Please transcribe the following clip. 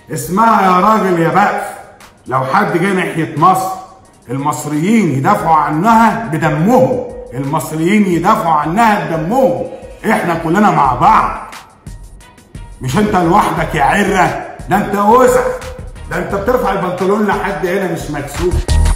اسمها يا راجل يا بقف لو حد جه ناحيه مصر المصريين يدافعوا عنها بدمهم المصريين يدافعوا عنها بدمهم احنا كلنا مع بعض مش انت لوحدك يا عره ده انت وسع ده انت بترفع البنطلون لحد هنا مش مكسوف